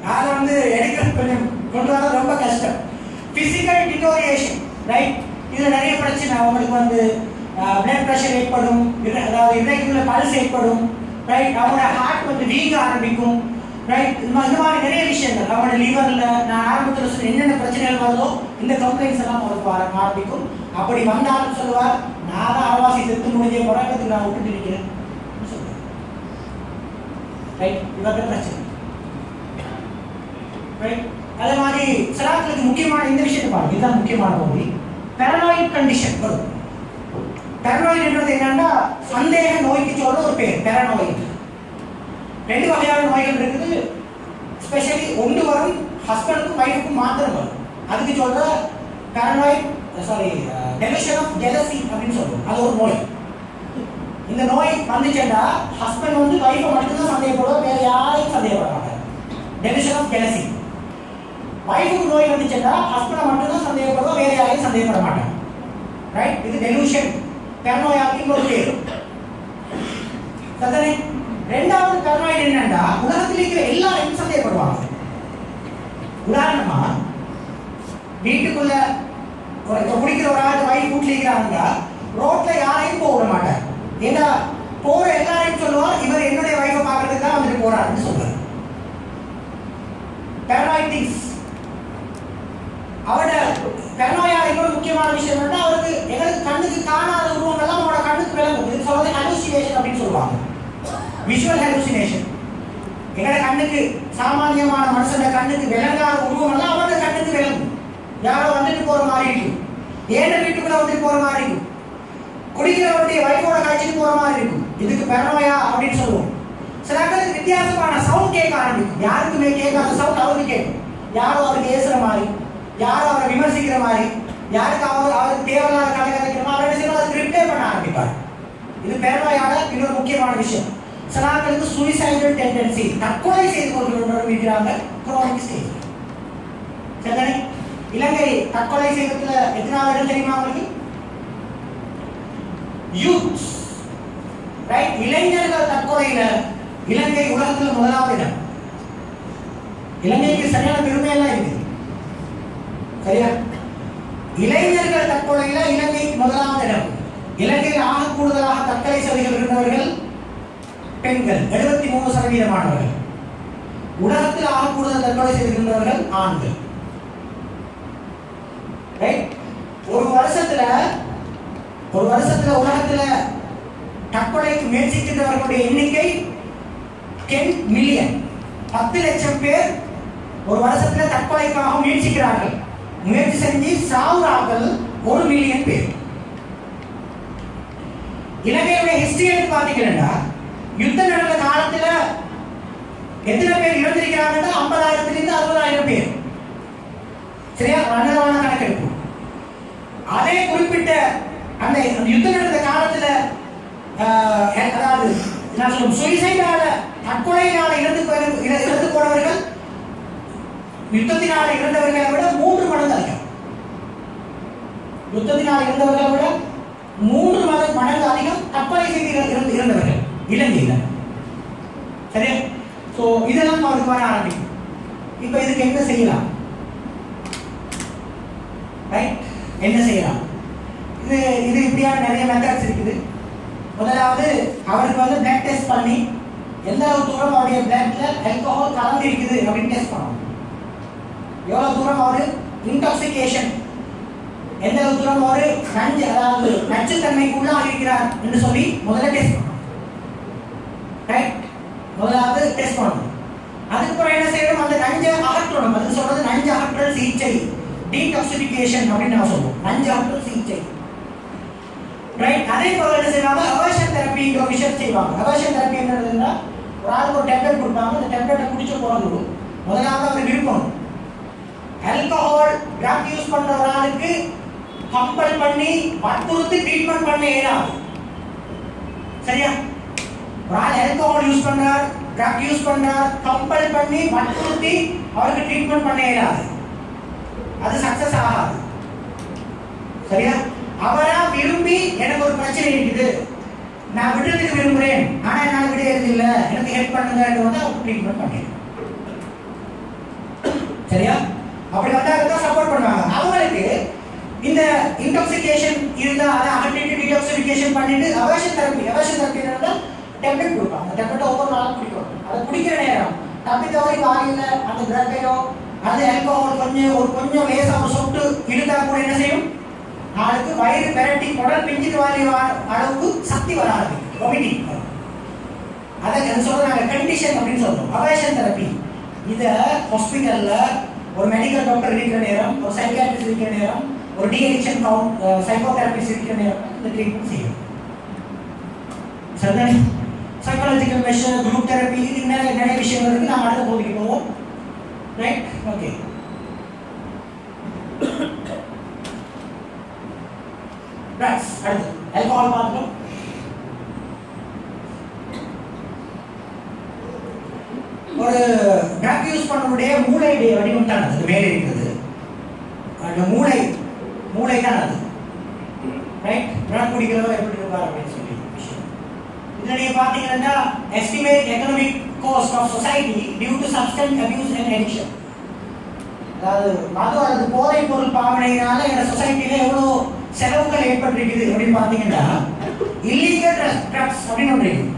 அதை வந்து எடுக்கிறது கொஞ்சம் கொண்டு வர ரொம்ப கஷ்டம் பிசிக்கல் டிட்டோரியேஷன் ரைட் இது நிறைய பிரச்சனை அவங்களுக்கு வந்து பிளட் ப்ரெஷர் ஏற்படும் இர- அதாவது இறைக்குள்ள பல்ஸ் ஏற்படும் ரைட் அவங்களோட ஹார்ட் வந்து வீங்க ஆரம்பிக்கும் ரைட் இந்த மா- இந்த மாதிரி நிறைய விஷயங்கள் அவங்களோட லிவர்ல நான் ஆரம்பத்தில் சொன்ன என்னென்ன பிரச்சனைகள் வருதோ இந்த கம்ப்ளைண்ட்ஸ் எல்லாம் அவருக்கு வர ஆரம்பிக்கும் அப்படி வந்தாலும் சொல்லுவார் நான் தான் ஆவாசி செத்து முடிஞ்ச பிறகு நான் விட்டுட்டு இருக்கிறேன் சொல்லுவார் ரைட் இவர்கிட்ட பிரச்சனை ரைட் அதே மாதிரி சிலாக்களுக்கு முக்கியமான இந்த விஷயத்தை பாருங்க இதுதான் முக்கியமான பகுதி பெரனாய்ட் கண்டிஷன் வரும் பெரனாய்ட் என்றது என்னன்னா சந்தேக நோய்க்கு சொல்ற ஒரு பேர் பெரனாய்ட் ரெண்டு வகையான நோய்கள் இருக்குது ஸ்பெஷலி ஒன்று வரும் ஹஸ்பண்டுக்கும் ஒய்ஃபுக்கும் மாத்திரம் வரும் அதுக்கு சொல்ற paranoid sorry delusion of jealousy அப்படின்னு சொல்லுவோம் அது ஒரு நோய் இந்த நோய் வந்துச்சுன்னா ஹஸ்பண்ட் வந்து ஒய்ஃபை மட்டும்தான் சந்தேகப்படுவோம் வேற யாரையும் சந்தேகப்பட மாட்டாங்க டெலிஷன் ஆஃப் ஜெலசி ஒய்ஃபுக்கு நோய் வந்துச்சுன்னா ஹஸ்பண்டை மட்டும்தான் சந்தேகப்படுவோம் வேற யாரையும் சந்தேகப்பட மாட்டாங்க ரைட் இது டெலியூஷன் பெரனோயாக்கின்னு ஒரு பேர் சரிதானே ரெண்டாவது பெரனாய்டு என்னன்னா உலகத்தில் இருக்கிற எல்லாரையும் சந்தேகப்படுவாங்க உதாரணமா வீட்டுக்குள்ள ஒரு இப்ப குடிக்கிற ஒரு ஆள் வைஃப் வீட்டுல இருக்கிறாங்க ரோட்ல யாரையும் போக விட மாட்டார் ஏன்னா போற எல்லாரையும் சொல்லுவார் இவர் என்னுடைய வைஃபை பார்க்கறதுக்கு தான் வந்துட்டு போறாருன்னு சொல்றாரு பெரனாய்டிஸ் அவரோட பெரனோயா இன்னொரு முக்கியமான விஷயம் என்னன்னா அவருக்கு எங்களுக்கு கண்ணுக்கு காணாத உருவங்கள்லாம் அவரோட கண்ணுக்கு விளங்கும் இது சொல்றது ஹலூசினேஷன் அப்படின்னு சொல்லுவாங்க விஷுவல் ஹலூசினேஷன் எங்களோட கண்ணுக்கு சாமானியமான மனுஷனோட கண்ணுக்கு விளங்காத உருவங்கள்லாம் அவரோட கண்ணுக்கு விளங்கும் யாரோ வந்துட்டு போற மாதிரி இருக்கும் ஏன வீட்டுக்குள்ள வந்துட்டு போற மாதிரி இருக்கும் குடிக்கிறவருடைய வைஃபோட காய்ச்சிட்டு போற மாதிரி இருக்கும் இதுக்கு பெரனோயா அப்படின்னு சொல்லுவோம் சில பேருக்கு வித்தியாசமான சவுண்ட் கேட்க ஆரம்பிக்கும் யாருக்குமே கேட்காத சவுண்ட் அவருக்கு கேட்கும் யாரோ அவருக்கு ஏசுற மாதிரி யாரோ அவரை விமர்சிக்கிற மாதிரி யாருக்கு அவர் அவருக்கு தேவையில்லாத கதை கதைக்கிற மாதிரி அவர் என்ன செய்வார்? அதுக்கு ரிப்ளை பண்ண ஆரம்பிப்பார் இது பெருமையான இன்னொரு முக்கியமான விஷயம் சில ஆட்களுக்கு சூசைடல் டெண்டன்சி தற்கொலை செய்து கொண்டு இருக்கிறாங்க குரோனிக் ஸ்டேஜ் சரிதானே இலங்கை தற்கொலை செய்வதில் எத்தனாவது இடம் தெரியுமா உங்களுக்கு யூத் ரைட் இளைஞர்கள் தற்கொலையில இலங்கை உலகத்துல முதலாவது இடம் இலங்கைக்கு சரியான பெருமையெல்லாம் இருக்கு சரியா இளைஞர்கள் தற்கொலையில இலங்கை முதலாவது இடம் இலங்கையில் ஆக கூடுதலாக தற்கொலை செய்திகள் இருந்தவர்கள் பெண்கள் எழுபத்தி மூணு சதவீதமானவர்கள் உலகத்தில் ஆக கூடுதல் தற்கொலை செய்திருக்கின்றவர்கள் ஆண்கள் ரைட் ஒரு வருஷத்துல ஒரு வருஷத்துல உலகத்துல தற்கொலைக்கு முயற்சிக்கின்றவர்களுடைய எண்ணிக்கை டென் மில்லியன் பத்து லட்சம் பேர் ஒரு வருஷத்துல தற்கொலைக்காக முயற்சிக்கிறார்கள் முயற்சி செஞ்சு சாவுறார்கள் ஒரு மில்லியன் பேர் இலங்கையுடைய ஹிஸ்டரி எடுத்து பார்த்தீங்கன்னா யுத்தம் நடந்த காலத்துல எத்தனை பேர் இறந்திருக்கிறாங்கன்னா ஐம்பதாயிரத்திலிருந்து அறுபதாயிரம் பேர் சரியா அன்னதான கணக்கெடுப்பு அதே குறிப்பிட்ட அந்த அந்த யுத்தம் நடந்த காலத்துல ஆஹ், அதாவது நான் சொல்லும் சுயசைடால தற்கொலையினால இறந்து போய்- இற- இறந்து போனவர்கள் யுத்தத்தினால இறந்தவர்களை விட மூன்று மடங்கு அதிகம் யுத்தத்தினால் இறந்தவர்களை விட மூன்று மத மடங்கு அதிகம் தற்கொலை செய்து இற- இறந்து இறந்தவர்கள் இலங்கையில் சரியா ஸோ இதெல்லாம் அவருக்கு வர ஆரம்பிக்கும் இப்போ இதுக்கு என்ன செய்யலாம் ரைட் என்ன செய்யலாம் இது இது இப்படியான நிறைய மெத்தட்ஸ் இருக்குது முதலாவது அவருக்கு வந்து பிளட் டெஸ்ட் பண்ணி எந்த அளவு தூரம் அவருடைய பிளட்ல ஆல்கஹால் கலந்து இருக்குது அப்படின்னு டெஸ்ட் பண்ணணும் எவ்வளவு தூரம் அவரு இன்டாக்சிகேஷன் எந்த அளவு தூரம் அவரு நஞ்சு அதாவது நச்சுத்தன்மைக்குள்ளாக இருக்கிறார் என்று சொல்லி முதல்ல டெஸ்ட் பண்ணணும் ரைட் முதலாவது டெஸ்ட் பண்ணணும் அதுக்கப்புறம் என்ன செய்யணும் அந்த நஞ்சை அகற்றணும் அது சொல்றது நஞ்சு அகற்றல் சிகிச்சை டீடாக்சிஃபிகேஷன் அப்படின்னு நான் சொல்லுவோம் நஞ்சு அகற்றல் சிகிச்சை ரைட் அதே போல என்ன செய்வாங்க அவர்ஷன் தெரப்பிங்கிற ஒரு விஷயம் செய்வாங்க அவர்ஷன் தெரப்பி என்னதுன்னா ஒரு ஆளுக்கு ஒரு டேப்லெட் கொடுப்பாங்க அந்த டேப்லெட்டை குடிச்ச போறது முதலாவது அவர் விருப்பம் ஆல்கஹால் ட்ரக் யூஸ் பண்ற ஒரு ஆளுக்கு கம்பல் பண்ணி வற்புறுத்தி ட்ரீட்மெண்ட் பண்ண இயலாது சரியா ஒரு ஆள் ஆல்கஹால் யூஸ் பண்றார் ட்ரக் யூஸ் பண்றார் கம்பல் பண்ணி வற்புறுத்தி அவருக்கு ட்ரீட்மெண்ட் பண்ண இயலாது அது சக்சஸ் ஆகாது சரியா அவரா விரும்பி எனக்கு ஒரு பிரச்சனை இருக்குது நான் விடுறதுக்கு விரும்புறேன் ஆனா என்னால விடையறது இல்ல எனக்கு ஹெல்ப் பண்ணுங்க வந்து அவர் ட்ரீட்மெண்ட் பண்ணிடுறேன் சரியா அப்படி வந்தாங்க தான் சப்போர்ட் பண்ணுவாங்க அவங்களுக்கு இந்த இன்டாக்சிகேஷன் இருந்தா அதை அகற்றிட்டு டிடாக்சிஃபிகேஷன் பண்ணிட்டு அவர்ஷன் தெரப்பி அவர்ஷன் தெரப்பி என்னன்னா டெப்லெட் கொடுப்பாங்க அந்த டெப்லெட் ஒவ்வொரு நாளும் குடிக்கணும் அதை குடிக்கிற நேரம் தப்பி தவறி வாயில அந்த ட்ரக்கையோ அந்த ஆல்கோஹால் கொஞ்சம் ஒரு கொஞ்சம் லேசா ஒரு சொட்டு இருந்தா கூட என்ன செய்யும் நாளுக்கு வயிறு பெரட்டி குடல் பிஞ்சிட்டு வாரி அளவுக்கு சக்தி வர ஆரம்பிக்கும் வாமிட்டிங் அதை என்ன சொல்றோம் நாங்க கண்டிஷன் அப்படின்னு சொல்றோம் அவர்ஷன் தெரப்பி இத ஹாஸ்பிட்டல்ல ஒரு மெடிக்கல் டாக்டர் இருக்கிற நேரம் ஒரு சைக்காட்ரிஸ்ட் இருக்கிற நேரம் ஒரு டிஎடிக்ஷன் சைக்கோதெரபிஸ்ட் இருக்கிற நேரம் இந்த ட்ரீட்மெண்ட் செய்யும் சரிதானே சைக்காலஜிக்கல் மெஷர் குரூப் தெரப்பி இது நிறைய நிறைய விஷயங்கள் இருக்கு நாம அடுத்த பகுதிக்கு போவோம் ரைட் ஓகே ட்ரக்ஸ் அடுத்து ஆல்கஹால் பார்த்தோம் ஒரு ட்ரக் யூஸ் பண்ணனுடைய மூளையுடைய வடிவம் தான் அது மேலே இருக்கிறது அந்த மூளை மூளை தான் அது ரைட் ட்ரக் குடிக்கிறவர் எப்படி இருப்பார் அப்படின்னு சொல்லி விஷயம் இதுல நீங்க பாத்தீங்கன்னா estimate economic cost of society due to substance abuse and addiction அதாவது மது அல்லது போதை பொருள் பாவனையினால எங்க சொசைட்டில எவ்வளவு செலவுகள் ஏற்பட்டிருக்குது அப்படின்னு பாத்தீங்கன்னா இல்லீகல் ட்ரக்ஸ் அப்படின்னு ஒன்று இருக்கு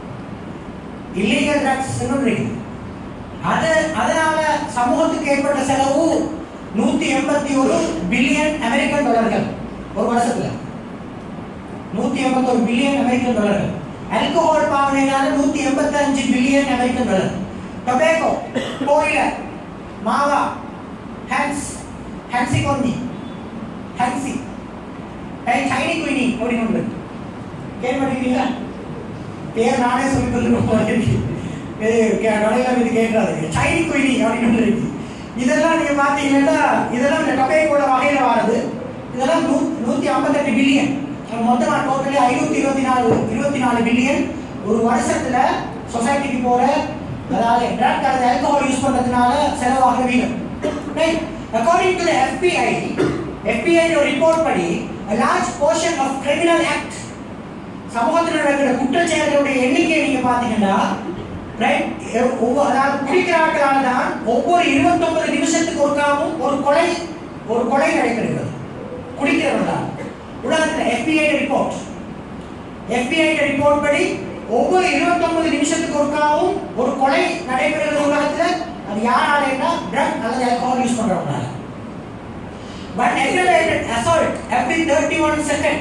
இல்லீகல் ட்ரக்ஸ் ஒன்று இருக்கு அது அதனால சமூகத்துக்கு ஏற்பட்ட செலவு நூத்தி எண்பத்தி ஒரு பில்லியன் அமெரிக்கன் டாலர்கள் ஒரு வருஷத்துல நூத்தி எண்பத்தி ஒரு பில்லியன் அமெரிக்கன் டாலர்கள் ஆல்கோஹால் பாவனையினால நூத்தி எண்பத்தி அஞ்சு பில்லியன் அமெரிக்கன் டாலர் டொபேக்கோ கோயில மாவா ஹேன்ஸ் ஹேன்சி கொந்தி ஹேன்சி சைனி குயினி அப்படின்னு ஒன்று கேள்விப்பட்டிருக்கீங்களா பேர் நானே சொல்லி கொடுத்துருக்கோம் நடையில இது கேட்கறாரு சைனி குயினி அப்படின்னு ஒன்று இருக்கு இதெல்லாம் நீங்க பாத்தீங்கன்னா இதெல்லாம் இந்த டொபேக்கோட வகையில வாருது இதெல்லாம் நூ நூத்தி ஐம்பத்தெட்டு பில்லியன் மொத்தமா டோட்டலி ஐநூத்தி இருபத்தி நாலு இருபத்தி நாலு பில்லியன் ஒரு வருஷத்துல சொசைட்டிக்கு போற அதாவது ட்ரக் அல்லது ஆல்கஹால் யூஸ் பண்றதுனால செலவாகிற வீதம் right according to the FBI FBI ஒரு ரிப்போர்ட் படி a large portion of criminal act சமூகத்தில் நடக்கிற குற்றச் செயல்களுடைய எண்ணிக்கை நீங்க பாத்தீங்கன்னா ரைட் ஒவ்வொரு அதாவது குடிக்கிற ஆட்களால தான் ஒவ்வொரு இருபத்தொன்பது நிமிஷத்துக்கு ஒருக்காவும் ஒரு கொலை ஒரு கொலை நடைபெறுகிறது குடிக்கிறவர்கள் தான் உலகத்தில் FBI ரிப்போர்ட் FBI ரிப்போர்ட் படி ஒவ்வொரு இருபத்தொன்பது நிமிஷத்துக்கு ஒருக்காவும் ஒரு கொலை நடைபெறுகிறது உலகத்துல அது யாராலேன்னா ட்ரக் அல்லது ஆல்கஹால் யூஸ் பண்றவங்களால One aggravated assault every 31 second.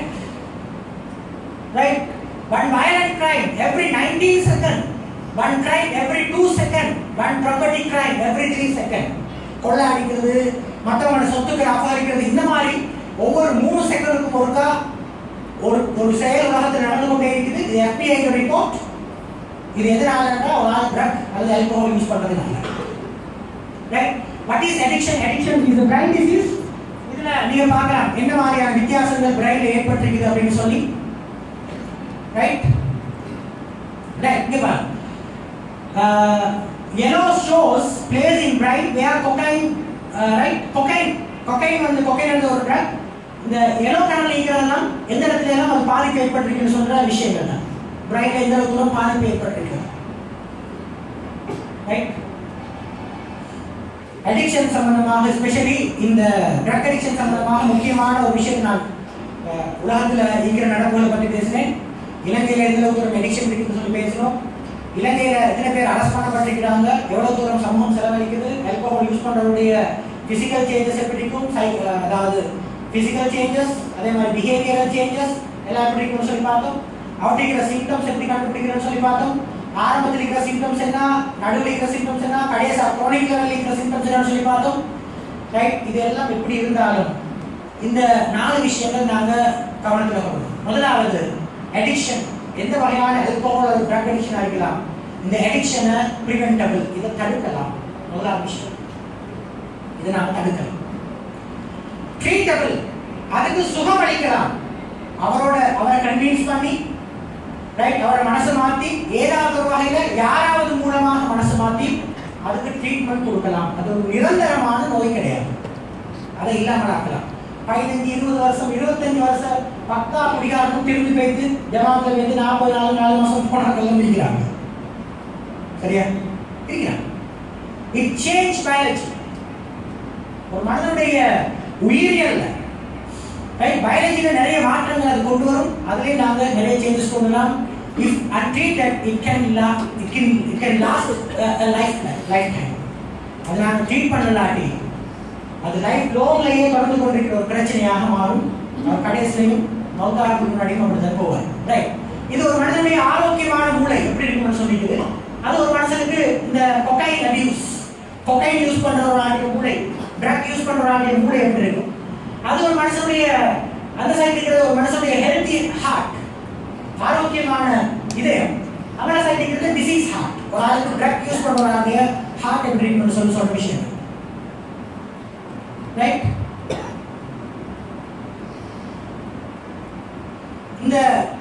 Right? One violent crime every 19 second. One crime every 2 second. One property crime every 3 second. கொள்ளை அடிக்கிறது மற்றவங்களோட சொத்துக்களை அபகரிக்கிறது இந்த மாதிரி ஒவ்வொரு மூணு செகண்டுக்கும் ஒருக்கா ஒரு ஒரு செயல் உலகத்தில் நடந்து கொண்டே இருக்குது இது FBI ரிப்போர்ட் இது எதனாலன்னா ஒரு ஆள் ட்ரக் அல்லது ஆல்கோஹால் யூஸ் பண்றதுனால right what is addiction addiction is brain disease இதுல நீங்க பார்க்கலாம் என்ன மாதிரியான வித்தியாசங்கள் பிரைன்ல ஏற்பட்டிருக்குது அப்படின்னு சொல்லி ரைட் ரைட் இங்க பாருங்க yellow shows plays in brain where cocaine uh, right cocaine cocaine வந்து cocaine வந்து ஒரு drug இந்த yellow கலர்ல இருக்கிறதெல்லாம் எந்த இடத்துல எல்லாம் அது பாதிப்பு ஏற்பட்டிருக்குன்னு சொல்ற விஷயங்கள் தான் பிரைன்ல எந்த அளவுக்கு தூரம் பாதிப்பு ஏற்பட்டிருக்கு ரைட் அடிக்ஷன் சம்பந்தமாக ஸ்பெஷலி இந்த ட்ரக் அடிக்ஷன் சம்பந்தமாக முக்கியமான ஒரு விஷயம் நான் அஹ், உலகத்துல இருக்கிற நடப்புகளை பற்றி பேசினேன் இலங்கையில எந்த அளவுக்கு தூரம் அடிக்ஷன் இருக்குன்னு சொல்லி பேசினோம் இலங்கையில எத்தனை பேர் அரெஸ்ட் பண்ணப்பட்டிருக்கிறாங்க எவ்வளவு தூரம் சமூகம் செலவழிக்குது ஆல்கோஹால் யூஸ் பண்றவருடைய பிசிக்கல் சேஞ்சஸ் எப்படி இருக்கும் சை- அஹ், அதாவது பிசிக்கல் சேஞ்சஸ் அதே மாதிரி பிஹேவியரல் சேஞ்சஸ் எல்லாம் எப்படி இருக்கும்னு சொல்லி பார்த்தோம் அவர்கிட்ட இருக்கிற சிம்டம்ஸ் எப்படி கண்டுபிடிக்கிறோம்னு சொல்லி பார்த்தோம் ஆரம்பத்தில் இருக்கிற சிம்டம்ஸ் என்ன நடுவில் இருக்கிற சிம்டம்ஸ் என்ன கடைசியா குரோனிக் லெவலில் இருக்கிற சிம்டம்ஸ் என்னன்னு சொல்லி பார்த்தோம் ரைட் இது எல்லாம் எப்படி இருந்தாலும் இந்த நாலு விஷயங்கள் நாங்க கவனத்துல கொள்ளணும் முதலாவது அடிக்ஷன் எந்த வகையான ஆல்கோஹால் அல்லது ட்ரக் அடிக்ஷன் இருக்கலாம் இந்த அடிக்ஷனை ப்ரிவென்டபிள் இதை தடுக்கலாம் முதலாவது விஷயம் இதை நாம தடுக்கலாம் ட்ரீட்டபிள் அதுக்கு சுகம் அளிக்கலாம் அவரோட அவரை கன்வின்ஸ் பண்ணி ரைட் அவரை மனசை மாத்தி ஏதாவது ஒரு வகையில யாராவது மூலமாக மனசை மாத்தி அதுக்கு ட்ரீட்மெண்ட் கொடுக்கலாம் அது ஒரு நிரந்தரமான நோய் கிடையாது அதை இல்லாமல் ஆக்கலாம் பதினஞ்சு இருபது வருஷம் இருபத்தஞ்சு வருஷம் பக்கா குடிகாரனும் திரும்பி போயிட்டு ஜமாத்துல வந்து நாற்பது நாலு நாலு மாசம் போனாக்கெல்லாம் இருக்கிறாங்க சரியா இருக்கிறாங்க இட் சேஞ்ச் பயாலஜி ஒரு மனிதனுடைய உயிரியல்ல ரைட் பயாலஜியில் நிறைய மாற்றங்கள் அது கொண்டு வரும் அதுலேயும் நாங்கள் நிறைய சேஞ்சஸ் கொண்டு வரலாம் if untreated it can it can it can last life life time அது நாங்கள் ட்ரீட் பண்ணலாட்டி அது லைஃப் லோன்லேயே தொடர்ந்து கொண்டிருக்கிற ஒரு பிரச்சனையாக மாறும் அவர் கடைசிலையும் மௌத்தாருக்கு முன்னாடியும் அப்படிதான் போவார் ரைட் இது ஒரு மனிதனுடைய ஆரோக்கியமான மூளை எப்படி இருக்கும்னு சொல்லிட்டு அது ஒரு மனுஷனுக்கு இந்த கொக்கைன் அபியூஸ் கொக்கைன் யூஸ் பண்ற ஒரு ஆளுடைய மூளை ட்ரக் யூஸ் பண்ற ஒரு ஆளுடைய மூளை எப்படி இருக்கும் அது ஒரு மனுஷனுடைய அந்த சைடு இருக்கிறது ஒரு மனுஷனுடைய ஹெல்த்தி ஹார்ட் ஆரோக்கியமான இதயம் அந்த சைடு இருக்கிறது டிசீஸ் ஹார்ட் ஒரு ஆளுக்கு ட்ரக் யூஸ் பண்ற ஒரு ஆளுடைய ஹார்ட் எப்படி இருக்கும்னு சொல்லி சொல்ற விஷயம் ரைட் இந்த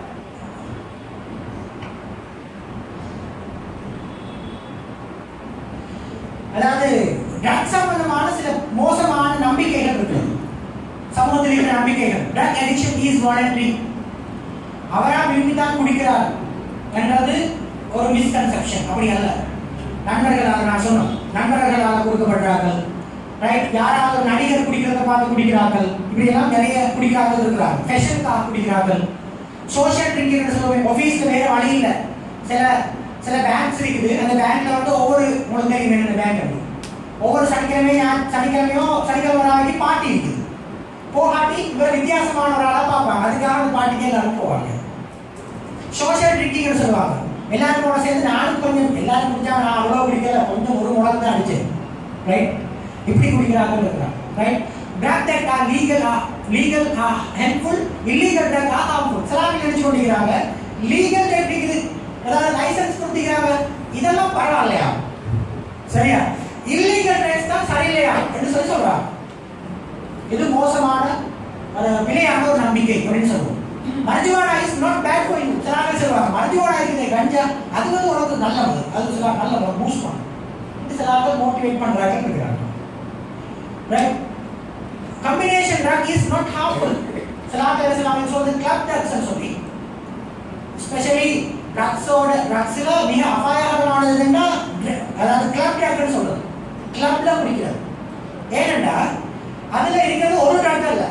அதாவது ட்ரக் சம்பந்தமான சில மோசமான நம்பிக்கைகள் இருக்கு சமூகத்தில் இருக்கிற நம்பிக்கைகள் ட்ரக் அடிக்ஷன் இஸ் வாலண்டரி அவரா விரும்பி தான் குடிக்கிறார் என்றது ஒரு மிஸ்கன்செப்ஷன் அப்படி அல்ல நண்பர்களாக நான் சொன்னோம் நண்பர்களால் கொடுக்கப்படுறார்கள் ரைட் யாராவது ஒரு நடிகர் குடிக்கிறத பார்த்து குடிக்கிறார்கள் இப்படி எல்லாம் நிறைய குடிக்கிறார்கள் இருக்கிறார்கள் ஃபேஷனுக்காக குடிக்கிறார்கள் சோஷியல் ட்ரிங்கிங் சொல்லுவேன் ஆஃபீஸ்க்கு வேற வழி இல்லை சில சில பேங்க்ஸ் இருக்குது அந்த பேங்க்ல வந்து ஒவ்வொரு உங்களுக்கு தெரியும் என்ன பேங்க் அப்படி ஒவ்வொரு சனிக்கிழமையும் சனிக்கிழமையும் சனிக்கிழமை நாளைக்கு பார்ட்டி இருக்குது போகாட்டி இவர் வித்தியாசமான ஒரு ஆளாக பார்ப்பாங்க அதுக்காக அந்த பார்ட்டிக்கு எல்லாரும் போவாங்க சோஷியல் ட்ரிங்கிங்னு சொல்லுவாங்க எல்லாரும் கூட சேர்ந்து நானும் கொஞ்சம் எல்லாரும் குடிச்சா நான் அவ்வளோ குடிக்கல கொஞ்சம் ஒரு முழக்கு தான் அடிச்சேன் ரைட் இப்படி குடிக்கிறாங்க இருக்கிறாங்க right drug that are legal legal helpful illegal drug are harmful சிலாமி நினைச்சு கொண்டிருக்கிறாங்க லீகல் ட்ரக் இருக்குது ஏதாவது லைசன்ஸ் கொடுத்துக்கிறாங்க இதெல்லாம் பரவாயில்லையா சரியா இல்லீகல் ட்ரக்ஸ் தான் சரியில்லையா என்று சொல்லி சொல்றாங்க இது மோசமான அஹ், பிழையான ஒரு நம்பிக்கை அப்படின்னு சொல்லுவோம் marijuana is not bad for you சில ஆட்கள் சொல்லுவாங்க மருஜுவானா இருக்குது கஞ்சா அது வந்து உனக்கு நல்லது அது சில நல்ல பூஸ்ட் பண்ணும் இது சில ஆட்கள் மோட்டிவேட் பண்றாங்க இருக்கிறாங்க right combination drug is not harmful சில ஆட்கள் சில ஆட்கள் சொல்றது கிளப் ட்ரக்ஸ் சொல்லி ஸ்பெஷலி ட்ரக்ஸோட ட்ரக்ஸ்ல மிக அபாயகரமானதுன்னா அதாவது கிளப் ட்ரக்னு சொல்றது கிளப்ல குடிக்கிறது ஏனென்றா அதுல இருக்கிறது ஒரு ட்ரக் அல்ல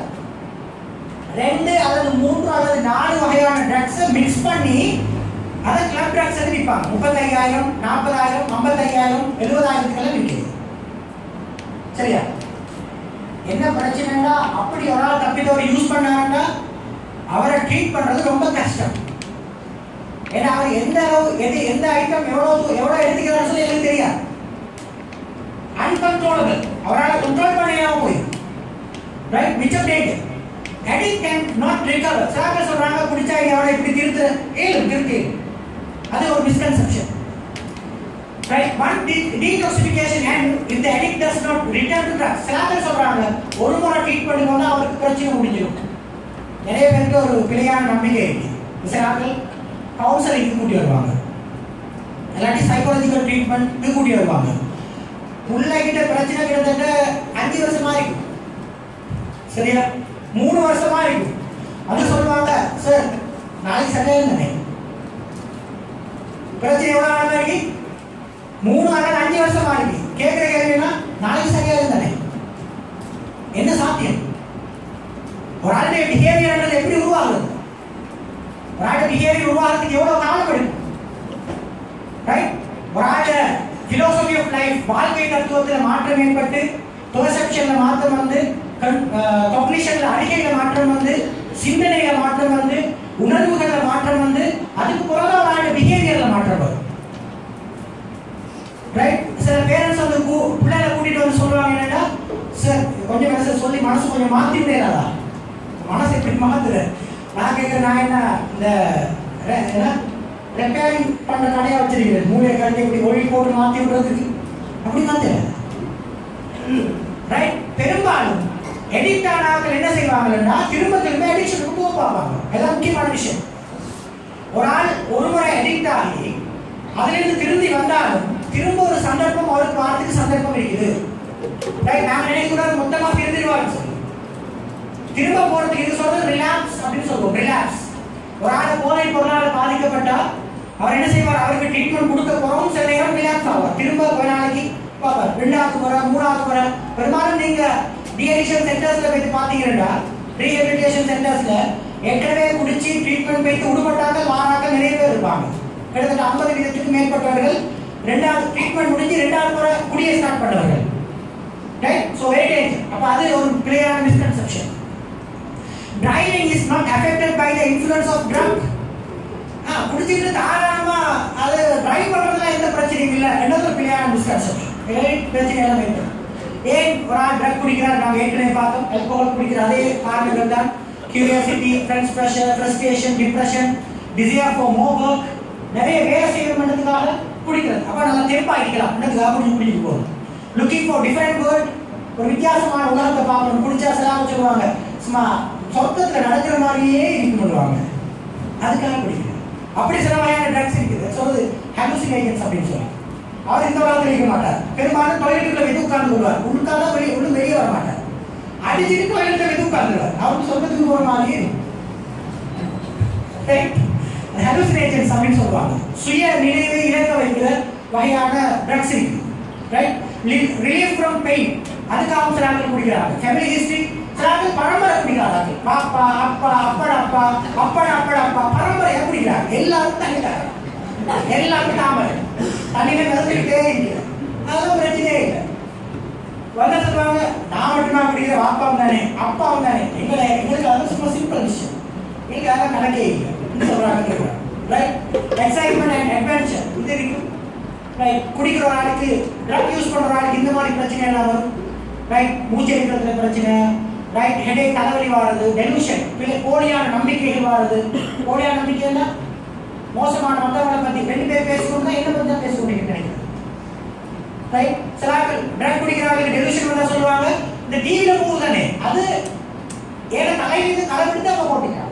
ரெண்டு அல்லது மூன்று அல்லது நாலு வகையான ட்ரக்ஸை மிக்ஸ் பண்ணி அதை கிளப் ட்ரக்ஸ் விற்பாங்க முப்பத்தையாயிரம் நாற்பதாயிரம் ஐம்பத்தையாயிரம் எழுபதாயிரத்துக்கெல்லாம் விற்கிது சரியா என்ன பிரச்சனைனா அப்படி ஒரு ஆள் தப்பித்தவர் யூஸ் பண்ணாருன்னா அவரை ட்ரீட் பண்றது ரொம்ப கஷ்டம் ஏன்னா அவர் எந்த அளவு எது எந்த ஐட்டம் எவ்வளவு எவ்வளவு எடுத்துக்கிறான்னு சொல்லி எனக்கு தெரியாது அன்கன்ட்ரோலபிள் அவரால் கண்ட்ரோல் பண்ண போய் ரைட் மிச்சம் that addict can not recover சில சொல்றாங்க குடிச்சா எவ்வளோ இப்படி திருத்து ஏழு திருத்தி அது ஒரு misconception right one de- detoxification and if the addict does not return to drugs சில பேர் சொல்றாங்க ஒரு முறை ட்ரீட் பண்ணும்போது அவருக்கு பிரச்சனை முடிஞ்சிடும் நிறைய பேருக்கு ஒரு பிழையான நம்பிக்கை இருக்கு சில ஆட்கள் கவுன்சிலிங்க்கு கூட்டி வருவாங்க இல்லாட்டி சைக்காலஜிக்கல் ட்ரீட்மெண்ட்க்கு கூட்டி வருவாங்க பிள்ளைகிட்ட பிரச்சனை கிட்டத்தட்ட அஞ்சு வருஷமா இருக்கும் சரியா மூணு வருஷமா இருக்கும் அது சொல்லுவாங்க சார் நாளைக்கு சரியா இருந்தேன் பிரச்சனை எவ்வளவு நாளா இருக்கு மூணு அல்லது அஞ்சு வருஷமா இருக்கு கேட்கிற கேள்வினா நாளைக்கு சரியா இருந்தானே என்ன சாத்தியம் ஒரு ஆளுடைய பிஹேவியர் எப்படி உருவாகுது ஒரு ஆளுடைய பிஹேவியர் உருவாகிறதுக்கு எவ்வளவு காலம் எடுக்கும் ரைட் ஒரு ஆளுடைய philosophy ஆஃப் லைஃப் வாழ்க்கை தத்துவத்தில் மாற்றம் ஏற்பட்டு பெர்செப்ஷன்ல மாற்றம் வந்து காக்னிஷன்ல அறிக்கையில மாற்றம் வந்து சிந்தனையில மாற்றம் வந்து உணர்வுகள்ல மாற்றம் வந்து அதுக்கு பிறகு ஒரு ஆளுடைய பிஹேவியர்ல மாற்றம் வரும் ரைட் சில பேரண்ட்ஸ் வந்து கூ- பிள்ளைகளை கூட்டிட்டு வந்து சொல்லுவாங்க என்னன்னா சார் கொஞ்சம் மனசு சொல்லி மனசு கொஞ்சம் மாத்தி விடையாதா மனசு எப்படி மாத்துற நான் கேட்கிறேன் நான் என்ன இந்த ரெ- என்ன ரெப்பேரிங் பண்ண கடையா வச்சிருக்கிறேன் மூலையை கட்டி இப்படி ஒளி போட்டு மாத்தி விடுறதுக்கு அப்படி மாத்தல ரைட் பெரும்பாலும் எடிக்ட் ஆனவர்கள் என்ன செய்வாங்கன்னா திரும்ப திரும்ப அடிக்ஷனுக்கு போக பார்ப்பாங்க அதான் முக்கியமான விஷயம் ஒரு ஆள் ஒரு முறை அடிக்ட் ஆகி அதிலிருந்து திரும்பி வந்தாலும் திரும்ப ஒரு சந்தர்ப்பம் அவருக்கு வாரத்துக்கு சந்தர்ப்பம் இருக்குது ரைட் நாம நினைக்கூடாது மொத்தமா திருந்திடுவாங்க சொல்லி திரும்ப போறதுக்கு இது சொல்றது ரிலாக்ஸ் அப்படின்னு சொல்லுவோம் ரிலாக்ஸ் ஒரு ஆள் போதை பொருளால் பாதிக்கப்பட்டா அவர் என்ன செய்வார் அவருக்கு ட்ரீட்மெண்ட் கொடுக்க போறோம் சில நேரம் ரிலாக்ஸ் ஆவார் திரும்ப கொஞ்ச நாளைக்கு பாப்பா ரெண்டாவது முறை மூணாவது முறை பெரும்பாலும் நீங்க டிஎடிஷன் சென்டர்ஸ்ல போய் பாத்தீங்கன்னா ரீஹபிலிட்டேஷன் சென்டர்ஸ்ல ஏற்கனவே குடிச்சு ட்ரீட்மெண்ட் போயிட்டு உடுபட்டாங்க மாறாக நிறைய பேர் இருப்பாங்க கிட்டத்தட்ட ஐம்பது வீதத்துக்கு மேற்பட்டவர்கள் ரெண்டாவது ட்ரீட்மெண்ட் முடிஞ்சு ரெண்டாவது முறை குடியை ஸ்டார்ட் பண்ணவர்கள் ரைட் ஸோ வெயிட்டேஜ் அப்போ அது ஒரு கிளியரான misconception driving is not affected by the influence of drug ஆ குடிச்சிட்டு தாராளமா அது டிரைவ் பண்றதுல எந்த பிரச்சனையும் இல்லை என்னது கிளியரான மிஸ்கன்செப்ஷன் பிரச்சனை எல்லாம் இருக்கு ஏன் ஒரு ஆள் ட்ரக் குடிக்கிறார் நாங்கள் ஏற்கனவே பார்த்தோம் ஆல்கோஹால் குடிக்கிற அதே காரணங்கள் தான் curiosity friends pressure frustration depression desire for more work நிறைய வேலை செய்யணுன்றதுக்காக குடிக்கிறது அப்போ நம்ம தெம்பாகிக்கலாம் என்னதுக்காக குடிச்சு குடிக்க போகிறோம் லுக்கிங் ஃபார் டிஃபரெண்ட் வேர்ல்ட் ஒரு வித்தியாசமான உலகத்தை பார்க்கணும் குடிச்சா சிலாம சொல்லுவாங்க சும்மா சொர்க்கத்தில் நடக்கிற மாதிரியே இருக்கு பண்ணுவாங்க அதுக்காக குடிக்கிறது அப்படி சில வகையான ட்ரக்ஸ் இருக்குது சொல்றது ஹாலுசினேஷன்ஸ் அப்படின்னு சொல்லி அவர் இந்த உலகத்தில் இருக்க மாட்டார் பெரும்பாலும் டொய்லெட்டுக்குள்ள வெது உட்கார்ந்து வருவார் உள்ளுக்காக வெளியே உள்ளு வெளியே வர மாட்டார் அடிச்சுட்டு டொய்லெட்ல வெது உட்கார்ந்துருவார் அவருக்கு சொர்க்கத்துக்கு போற மாதிரியே ஹாலுசினேஷன்ஸ் அப்படின்னு சொல்லுவாங்க சுய நினைவை இழக்க வைக்கிற வகையான ட்ரக்ஸ் இருக்கு ரைட் ரிலீஃப் ஃப்ரம் பெயின் அதுக்காக சில ஆட்கள் குடிக்கிறாங்க ஃபேமிலி ஹிஸ்டரி சில ஆட்கள் பரம்பரை குடிக்கிறாங்க பாப்பா அப்பா அப்பட அப்பா அப்பட அப்பட அப்பா பரம்பரையா குடிக்கிறாங்க எல்லாரும் தனித்தாங்க எல்லாரும் தாமரை தண்ணியில கலந்துக்கிட்டே இருக்கு அதெல்லாம் பிரச்சனையே இல்லை வந்து சொல்லுவாங்க நான் மட்டுமா குடிக்கிற பாப்பாவும் தானே அப்பாவும் தானே எங்களை எங்களுக்கு அது சும்மா சிம்பிள் விஷயம் எங்களுக்கு அதெல்லாம் கணக்கே இல்லை சொல்றாங்க ரைட் எக்ஸைட்மெண்ட் அண்ட் அட்வென்ச்சர் இது இருக்கும் ரைட் குடிக்கிற ஒரு ஆளுக்கு ட்ரக் யூஸ் பண்ற ஆளுக்கு இந்த மாதிரி பிரச்சனை எல்லாம் வரும் ரைட் மூச்சு எடுக்கிறதுல பிரச்சனை ரைட் ஹெடேக் தலைவலி வாடுறது டெலியூஷன் போலியான நம்பிக்கைகள் வாடுறது போலியான நம்பிக்கைன்னா மோசமான மற்றவங்களை பத்தி ரெண்டு பேர் பேசணும்னா என்ன பத்தி தான் பேச நினைக்கிறேன் ரைட் சில ஆட்கள் ட்ரக் குடிக்கிறாங்க டெலியூஷன் பண்ண சொல்லுவாங்க இந்த டிவியில போகுது தானே அது ஏன்னா தலையிலிருந்து கலப்பிட்டு அவங்க போட்டுக்கிறாங்க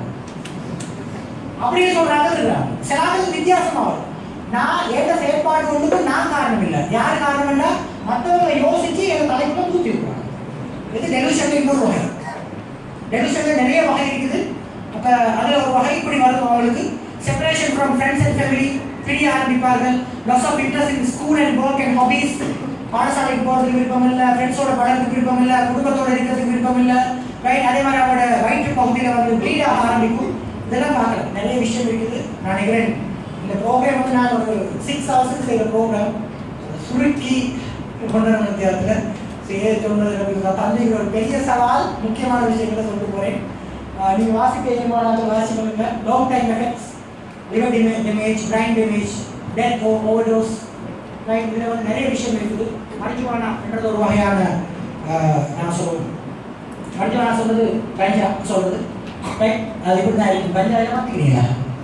அப்படின்னு சொல்றாங்க இருக்கிறாங்க சில ஆட்கள் வித்தியாசமா வரும் நான் எந்த செயற்பாடு ஒன்றுக்கும் நான் காரணம் இல்லை யார் காரணம் இல்லை மற்றவங்களை யோசிச்சு என் தலைக்குள்ள தூத்தி விடுறாங்க இது டெலிவிஷன்ல இன்னொரு வகை டெலிவிஷன்ல நிறைய வகை இருக்குது அப்ப அதுல ஒரு வகை இப்படி வரும் அவங்களுக்கு separation from friends and family பிரிய ஆரம்பிப்பார்கள் loss of interest in school and work and hobbies பாடசாலைக்கு போறதுக்கு விருப்பம் இல்லை ஃப்ரெண்ட்ஸோட பழகிறதுக்கு விருப்பம் இல்லை குடும்பத்தோட இருக்கிறதுக்கு விருப்பம் இல்லை ரைட் அதே மாதிரி அவரோட வயிற்று பகுதியில் வந்து ப்ளீட் ஆக ஆரம்பிக்கும் இதெல்லாம் பார்க்கலாம் நிறைய விஷயம் இருக்குது நான் நினைக்கிறேன் இந்த ப்ரோக்ராம் வந்து நான் ஒரு சிக்ஸ் ஹவர்ஸுக்கு செய்கிற ப்ரோக்ராம் சுருக்கி கொண்டு வர வித்தியாசத்தில் செய்ய சொன்னது எனக்கு தந்தைக்கு ஒரு பெரிய சவால் முக்கியமான விஷயங்களை சொல்லிட்டு போகிறேன் நீங்கள் வாசிக்க ஏமாறாத வாசிக்கணுங்க long time effects liver damage brain damage death overdose right இதில் வந்து நிறைய விஷயம் இருக்குது மருத்துவனா என்றது ஒரு வகையான ஆஹ், நான் சொல்லுவேன் மருத்துவனா சொல்றது கஞ்சா சொல்றது ரைட் அது இப்படி தான் இருக்கு கஞ்சா மாற்றிக்கிறீங்களா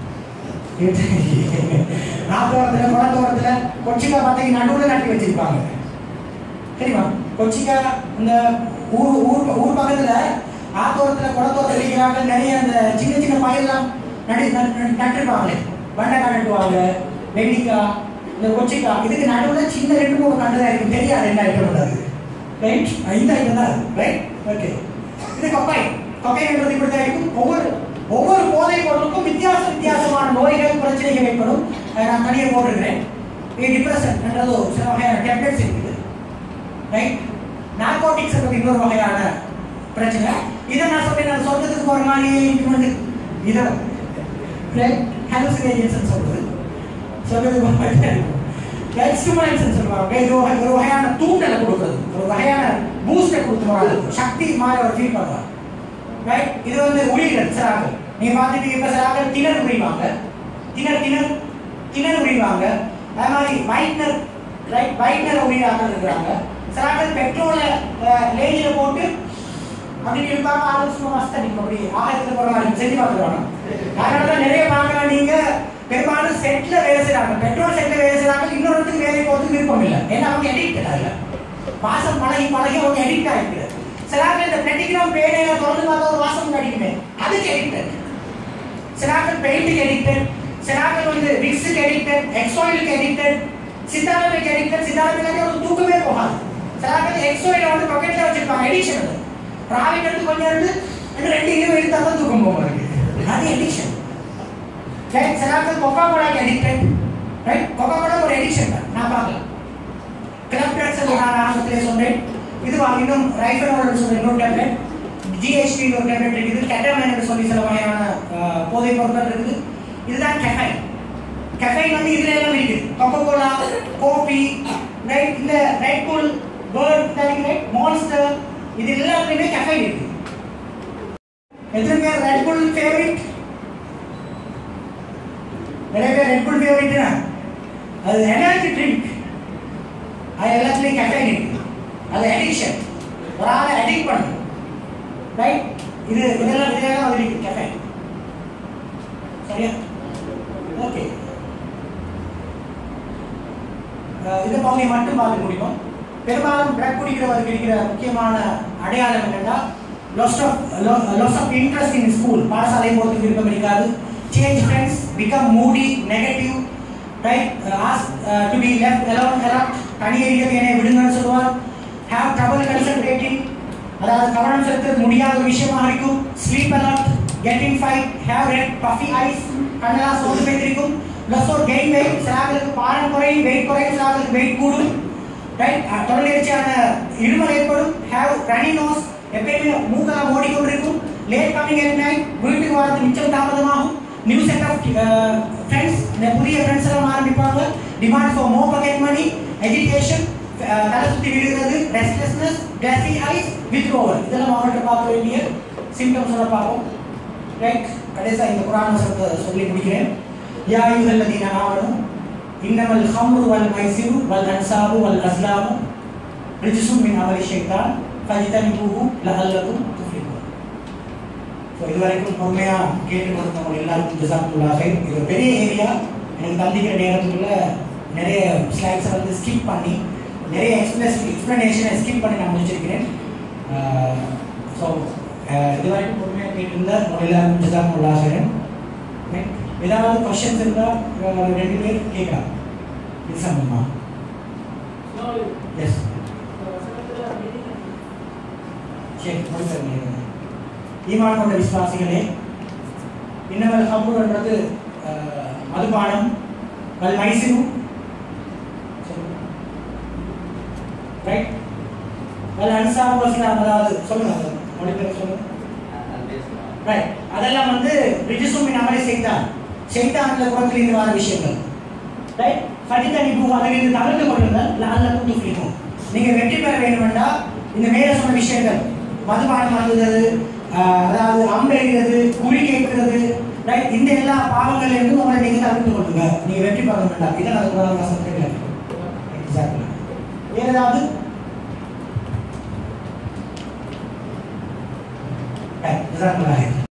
நாத்தோரத்தில் குளத்தோரத்தில் கொச்சிக்கா பார்த்தீங்க நடுவில் நட்டி வச்சிருப்பாங்க தெரியுமா கொச்சிக்கா இந்த ஊர் ஊர் ஊர் பக்கத்தில் ஆத்தோரத்தில் குளத்தோரத்தில் இருக்கிறாங்க நிறைய அந்த சின்ன சின்ன பயிரெல்லாம் நடி நட்டு- நட்டிருப்பாங்களே வெண்டைக்காய் நட்டுவாங்க வெண்டிக்காய் இந்த கொச்சிக்காய் இதுக்கு நடுவில் சின்ன ரெண்டு மூணு கண்டு தான் இருக்கும் தெரியாது என்ன ஐட்டம் உள்ளது ரைட் இந்த ஐட்டம் தான் ரைட் ஓகே இது கொப்பை கொப்பைன்றது இப்படி தான் இருக்கும் ஒவ்வொரு ஒவ்வொரு போதை பொருளுக்கும் வித்தியாச வித்தியாசமான நோய்கள் பிரச்சனைகள் ஏற்படும் அதை நான் தனியாக போட்டிருக்கிறேன் டிப்ரெஷன் என்றது ஒரு சில வகையான டெப்லெட்ஸ் இருக்குது ரைட் நார்கோட்டிக்ஸ் என்பது இன்னொரு வகையான பிரச்சனை இதை நான் சொல்றேன் நான் சொர்க்கத்துக்கு போற மாதிரியே இருக்கு இதை ரைட் ஹாலுசினேஷன்ஸ் சொல்றது சொர்க்கத்துக்கு போற மாதிரி தான் இருக்கும் ரைட் ஸ்டிமுலன்ஸ் சொல்லுவாங்க இது ஒரு ஒரு வகையான தூண்டலை கொடுக்குறது ஒரு வகையான பூஸ்டை கொடுத்துருவாங்க சக்தி மாதிரி ஒரு ஃபீல் பண்ணுவாங்க ரைட் இது வந்து உளிகள் சிறாக்கள் நீங்க பார்த்துட்டு இப்ப சிறாக்கள் திணறு உரிவாங்க திணறு திணறு திணறு உரிவாங்க அதே மாதிரி வைட்னர் ரைட் வைட்னர் உரியாக்கள் இருக்கிறாங்க சிறாக்கள் பெட்ரோலை லேஜில போட்டு அப்படி இருப்பாங்க ஆளு சும்மா மஸ்த் அடிக்கும் அப்படி ஆயிரத்துல போற மாதிரி செஞ்சு பார்த்துருவாங்க அதனால தான் நிறைய பார்க்கலாம் நீங்க பெரும்பாலும் செட்ல வேலை செய்றாங்க பெட்ரோல் செட்ல வேலை செய்றாங்க இன்னொருத்துக்கு வேலை போறதுக்கு விருப்பம் இல்லை ஏன்னா அவங்க எடிக்ட் அதுல வாசம் பழகி பழகி அவங்க எடிக்ட் ஆயிருக்கு சிலாக்கள் இந்த பிளாட்டினம் பேனையில திறந்து பார்த்தா ஒரு வாசம் அடிக்குமே அதுக்கு எடிக்டட் சிலாக்கள் பெயிண்ட்டுக்கு எடிக்டட் சிலாக்கள் வந்து விக்ஸுக்கு எடிக்டட் எக்ஸாயிலுக்கு எடிக்டட் சித்தாரத்துக்கு எடிக்டட் சித்தாரத்துக்கு ஒரு தூக்கமே போகாது சிலாக்கள் எக்ஸாயில் வந்து பாக்கெட்ல வச்சிருப்பாங்க எடிக்ஷன் அது டிராவலிங் எடுத்து கொஞ்சம் இருந்து இன்னும் ரெண்டு இருபது எடுத்தா தான் தூக்கம் போகும் அவருக்கு அது எடிக்ஷன் ரைட் சிலாக்கள் கொக்கா கோலாக்கு எடிக்டட் ரைட் கொக்கா கோலா ஒரு எடிக்ஷன் தான் நான் பார்க்கலாம் கிளப்டட்ஸ் நான் ஆரம்பத்திலே சொன்னேன் இது வா- இன்னும் ரைஃபனோல் சொல்ற இன்னொரு டேப்லெட் ஜிஹெச்பி ஒரு டேப்லெட் இருக்குது கெட்டமைன் என்று சொல்லி சில வகையான அஹ், போதைப் பொருட்கள் இருக்குது இதுதான் கெஃபைன் கெஃபைன் வந்து இதுல எல்லாம் இருக்குது கொக்கோ கோலா கோபி ரைட் இந்த ரெட் புல் பேர்ட் ரைட் மான்ஸ்டர் இது எல்லாத்துலயுமே கெஃபைன் இருக்கு எத்தனை பேர் ரெட் புல் ஃபேவரட் நிறைய பேர் ரெட் புல் ஃபேவரட்னா அது எனர்ஜி ட்ரிங்க் அது எல்லாத்துலயும் கெஃபைன் இருக்கு அது அடிக்ஷன் ஒரு ஆளை அடிக்ட் பண்ணும் ரைட் இது இதெல்லாம் இதெல்லாம் அது இருக்கு கெஃபைன் சரியா ஓகே இந்த பகுதியை மட்டும் பார்த்து முடியும் பெரும்பாலும் ட்ரக் குடிக்கிறவருக்கு இருக்கிற முக்கியமான அடையாளம் என்னன்னா loss of loss of interest in school பாடசாலை போகிறதுக்கு விருப்பம் இருக்காது change friends become moody negative right ask to be left alone a lot தனி எறியது என்னை விடுங்கன்னு சொல்லுவார் ஹேவ் ட்ரபிள் கன்சன்ட்ரேட்டிங் அதாவது கவனம் செலுத்த முடியாத ஒரு விஷயமா இருக்கும் sleep a lot getting fight have red puffy eyes கண்ணெல்லாம் சோர்ந்து வைத்திருக்கும் ப்ளஸ் ஒரு கெயின் வெயிட் சிலாக்களுக்கு பாரம் குறையும் வெயிட் குறையும் சிலாக்களுக்கு வெயிட் கூடும் ரைட் தொடர்ச்சியான இருமல் ஏற்படும் ஹேவ் ரனி நோஸ் எப்பயுமே மூக்கெல்லாம் ஓடிக்கொண்டிருக்கும் லேட் கமிங் அட் நைட் வீட்டுக்கு வரது மிச்சம் தாமதமாகும் நியூ செட் ஆஃப் ஃப்ரெண்ட்ஸ் இந்த புதிய ஃப்ரெண்ட்ஸ் எல்லாம் ஆரம்பிப்பாங்க demand for more pocket money education தலை சுத்தி விழுகிறது restlessness glassy eyes with over இதெல்லாம் அவங்கள்ட்ட பார்க்க வேண்டிய சிம்டம்ஸ் எல்லாம் பார்ப்போம் ரைட் கடைசியாக இந்த குரான் வசனத்தை சொல்லி முடிக்கிறேன் யா அய்யுஹல்லதீன ஆமனு இன்னமல் ஹம்ரு வல் மைசிரு வல் அன்சாபு வல் அஸ்லாமு ரிஜ்சும் மின் அமலி ஷைத்தான் ஃபஜ்தனிபூஹு லஅல்லகும் துஃப்லிஹூன் ஸோ இது வரைக்கும் பொறுமையாக கேட்டு கொடுத்தவங்க எல்லாருக்கும் ஜசாக்குல்லா ஹைர் இது ஒரு பெரிய ஏரியா எனக்கு தந்திக்கிற நேரத்துக்குள்ள நிறைய ஸ்லைட்ஸை வந்து ஸ்கிப் பண்ணி நிறைய எக்ஸ்பிளஸ் எக்ஸ்பிளனேஷனை ஸ்கிப் பண்ணி நான் முடிச்சிருக்கிறேன் ஸோ இது வரைக்கும் பொறுமையாக கேட்டிருந்த உங்க எல்லாருக்கும் ஜசாக்குல்லா ஹைர் ஏதாவது கொஸ்டின்ஸ் இருந்தால் ரெண்டு பேர் கேட்கலாம் இது சம்பந்தமா எஸ் சரி முடிச்சிருங்க ஈமான் கொண்ட விசுவாசிகளே இன்னமல் ஹம்ருன்றது அஹ், மதுபானம் வல் மைசிரு ரைட் வல் அன்சாபு வஸ்லாம் அதாவது சொல்லுங்க அது மொழிபெயர்ப்பு சொல்லுங்க ரைட் அதெல்லாம் வந்து ரிஜிசுமின் அமலை செய்தான் செய்தான்ல குரத்திலிருந்து வர விஷயங்கள் ரைட் படித்தனி பூ அதிலிருந்து தவிர்த்து கொள்ளுங்கள் லால்லக்கும் துஃப்ளிக்கும் நீங்க வெற்றி பெற வேண்டுமென்றா இந்த மேல சொன்ன விஷயங்கள் மதுபானம் அருந்துவது ஆஹ், அதாவது அம்பெறுகிறது குறி கேட்கிறது ரைட் இந்த எல்லா பாவங்கள்ல இருந்து உங்களை நீங்க தவிர்த்து கொள்ளுங்க நீங்க வெற்றி பெற வேண்டாம் இதான் அது குரான் வசனத்தில் எக்ஸாக்ட்லி வேற ஏதாவது ரைட் ஜஸாக்குல்லாஹ்